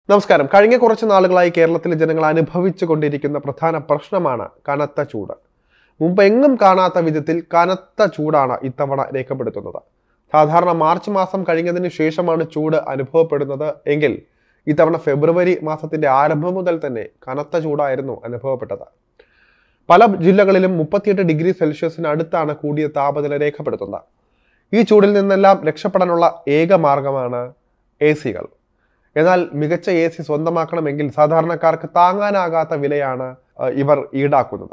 നമസ്കാരം കഴിഞ്ഞ കുറച്ച് നാളുകളായി കേരളത്തിലെ ജനങ്ങൾ അനുഭവിച്ചു കൊണ്ടിരിക്കുന്ന പ്രധാന പ്രശ്നമാണ് കനത്ത ചൂട് മുമ്പ് എങ്ങും കാണാത്ത വിധത്തിൽ കനത്ത ചൂടാണ് ഇത്തവണ രേഖപ്പെടുത്തുന്നത് സാധാരണ മാർച്ച് മാസം കഴിഞ്ഞതിന് ശേഷമാണ് ചൂട് അനുഭവപ്പെടുന്നത് എങ്കിൽ ഇത്തവണ ഫെബ്രുവരി മാസത്തിന്റെ ആരംഭം മുതൽ തന്നെ കനത്ത ചൂടായിരുന്നു അനുഭവപ്പെട്ടത് പല ജില്ലകളിലും മുപ്പത്തിയെട്ട് ഡിഗ്രി സെൽഷ്യസിന് അടുത്താണ് കൂടിയ താപനില രേഖപ്പെടുത്തുന്നത് ഈ ചൂടിൽ നിന്നെല്ലാം രക്ഷപ്പെടാനുള്ള ഏക മാർഗമാണ് എ സികൾ എന്നാൽ മികച്ച എ സി സ്വന്തമാക്കണമെങ്കിൽ സാധാരണക്കാർക്ക് താങ്ങാനാകാത്ത വിലയാണ് അഹ്, ഇവർ ഈടാക്കുന്നത്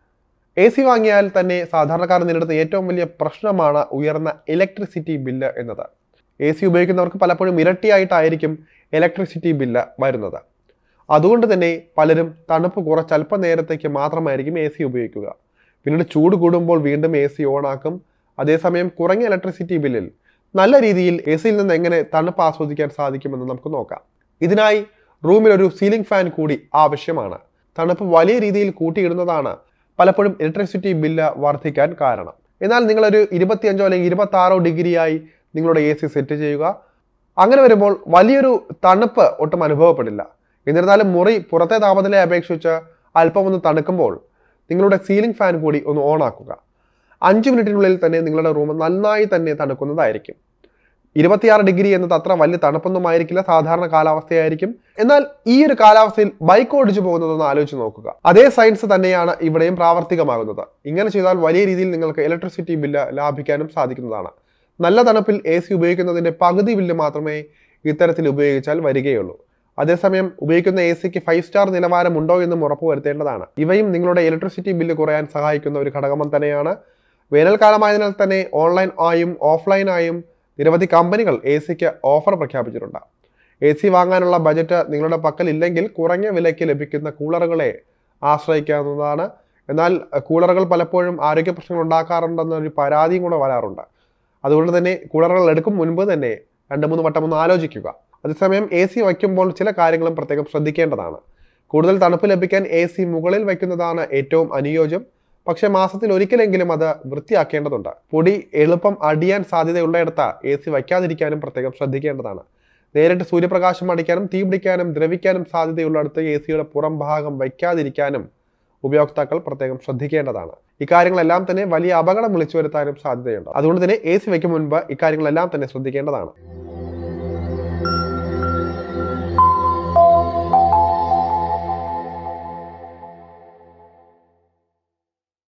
എ സി വാങ്ങിയാൽ തന്നെ സാധാരണക്കാർ നേരിടുന്ന ഏറ്റവും വലിയ പ്രശ്നമാണ് ഉയർന്ന ഇലക്ട്രിസിറ്റി ബില്ല് എന്നത് എ സി ഉപയോഗിക്കുന്നവർക്ക് പലപ്പോഴും ഇരട്ടിയായിട്ടായിരിക്കും ഇലക്ട്രിസിറ്റി ബില്ല് വരുന്നത് അതുകൊണ്ട് തന്നെ പലരും തണുപ്പ് കുറച്ച് അല്പനേരത്തേക്ക് മാത്രമായിരിക്കും എ സി ഉപയോഗിക്കുക പിന്നീട് ചൂട് കൂടുമ്പോൾ വീണ്ടും എ സി ഓണാക്കും അതേസമയം കുറഞ്ഞ ഇലക്ട്രിസിറ്റി ബില്ലിൽ നല്ല രീതിയിൽ എ സിയിൽ നിന്ന് എങ്ങനെ തണുപ്പ് ആസ്വദിക്കാൻ സാധിക്കുമെന്ന് നമുക്ക് നോക്കാം ഇതിനായി റൂമിൽ ഒരു സീലിംഗ് ഫാൻ കൂടി ആവശ്യമാണ് തണുപ്പ് വലിയ രീതിയിൽ കൂട്ടിയിടുന്നതാണ് പലപ്പോഴും ഇലക്ട്രിസിറ്റി ബില്ല് വർദ്ധിക്കാൻ കാരണം എന്നാൽ നിങ്ങളൊരു ഇരുപത്തിയഞ്ചോ അല്ലെങ്കിൽ ഇരുപത്തി ആറോ ഡിഗ്രിയായി നിങ്ങളുടെ എ സി സെറ്റ് ചെയ്യുക അങ്ങനെ വരുമ്പോൾ വലിയൊരു തണുപ്പ് ഒട്ടും അനുഭവപ്പെടില്ല എന്നിരുന്നാലും മുറി പുറത്തെ താപനിലയെ അപേക്ഷിച്ച് അല്പം ഒന്ന് തണുക്കുമ്പോൾ നിങ്ങളുടെ സീലിംഗ് ഫാൻ കൂടി ഒന്ന് ഓൺ ആക്കുക അഞ്ച് മിനിറ്റിനുള്ളിൽ തന്നെ നിങ്ങളുടെ റൂം നന്നായി തന്നെ തണുക്കുന്നതായിരിക്കും ഇരുപത്തിയാറ് ഡിഗ്രി എന്നത് അത്ര വലിയ തണുപ്പൊന്നും ആയിരിക്കില്ല സാധാരണ കാലാവസ്ഥയായിരിക്കും എന്നാൽ ഈ ഒരു കാലാവസ്ഥയിൽ ബൈക്ക് ഓടിച്ചു പോകുന്നതൊന്ന് ആലോചിച്ച് നോക്കുക അതേ സയൻസ് തന്നെയാണ് ഇവിടെയും പ്രാവർത്തികമാകുന്നത് ഇങ്ങനെ ചെയ്താൽ വലിയ രീതിയിൽ നിങ്ങൾക്ക് ഇലക്ട്രിസിറ്റി ബില്ല് ലാഭിക്കാനും സാധിക്കുന്നതാണ് നല്ല തണുപ്പിൽ എ സി ഉപയോഗിക്കുന്നതിന്റെ പകുതി ബില്ല് മാത്രമേ ഇത്തരത്തിൽ ഉപയോഗിച്ചാൽ വരികയുള്ളൂ അതേസമയം ഉപയോഗിക്കുന്ന എ സിക്ക് ഫൈവ് സ്റ്റാർ നിലവാരമുണ്ടോ എന്നും ഉറപ്പുവരുത്തേണ്ടതാണ് ഇവയും നിങ്ങളുടെ ഇലക്ട്രിസിറ്റി ബില്ല് കുറയാൻ സഹായിക്കുന്ന ഒരു ഘടകം തന്നെയാണ് വേനൽക്കാലമായതിനാൽ തന്നെ ഓൺലൈൻ ആയും ഓഫ്ലൈൻ ആയും നിരവധി കമ്പനികൾ എ സിക്ക് ഓഫർ പ്രഖ്യാപിച്ചിട്ടുണ്ട് എ സി വാങ്ങാനുള്ള ബജറ്റ് നിങ്ങളുടെ പക്കൽ ഇല്ലെങ്കിൽ കുറഞ്ഞ വിലയ്ക്ക് ലഭിക്കുന്ന കൂളറുകളെ ആശ്രയിക്കാവുന്നതാണ് എന്നാൽ അഹ്, കൂളറുകൾ പലപ്പോഴും ആരോഗ്യ പ്രശ്നങ്ങൾ ഉണ്ടാക്കാറുണ്ടെന്നൊരു പരാതിയും കൂടെ വരാറുണ്ട് അതുകൊണ്ട് തന്നെ കൂളറുകൾ എടുക്കും മുൻപ് തന്നെ രണ്ട് മൂന്ന് വട്ടം ഒന്ന് ആലോചിക്കുക അതേസമയം എ സി വയ്ക്കുമ്പോൾ ചില കാര്യങ്ങളും പ്രത്യേകം ശ്രദ്ധിക്കേണ്ടതാണ് കൂടുതൽ തണുപ്പ് ലഭിക്കാൻ എ സി മുകളിൽ വയ്ക്കുന്നതാണ് ഏറ്റവും അനുയോജ്യം പക്ഷേ മാസത്തിൽ ഒരിക്കലെങ്കിലും അത് വൃത്തിയാക്കേണ്ടതുണ്ട് പൊടി എളുപ്പം അടിയാൻ സാധ്യതയുള്ളയിടത്ത് എ സി വയ്ക്കാതിരിക്കാനും പ്രത്യേകം ശ്രദ്ധിക്കേണ്ടതാണ് നേരിട്ട് സൂര്യപ്രകാശം അടിക്കാനും തീ പിടിക്കാനും ദ്രവിക്കാനും സാധ്യതയുള്ളിടത്ത് എ സിയുടെ പുറം ഭാഗം വയ്ക്കാതിരിക്കാനും ഉപയോക്താക്കൾ പ്രത്യേകം ശ്രദ്ധിക്കേണ്ടതാണ് ഇക്കാര്യങ്ങളെല്ലാം തന്നെ വലിയ അപകടം വിളിച്ചു വരുത്താനും സാധ്യതയുണ്ട് അതുകൊണ്ട് തന്നെ എ സി വയ്ക്കും മുൻപ് ഇക്കാര്യങ്ങളെല്ലാം തന്നെ ശ്രദ്ധിക്കേണ്ടതാണ്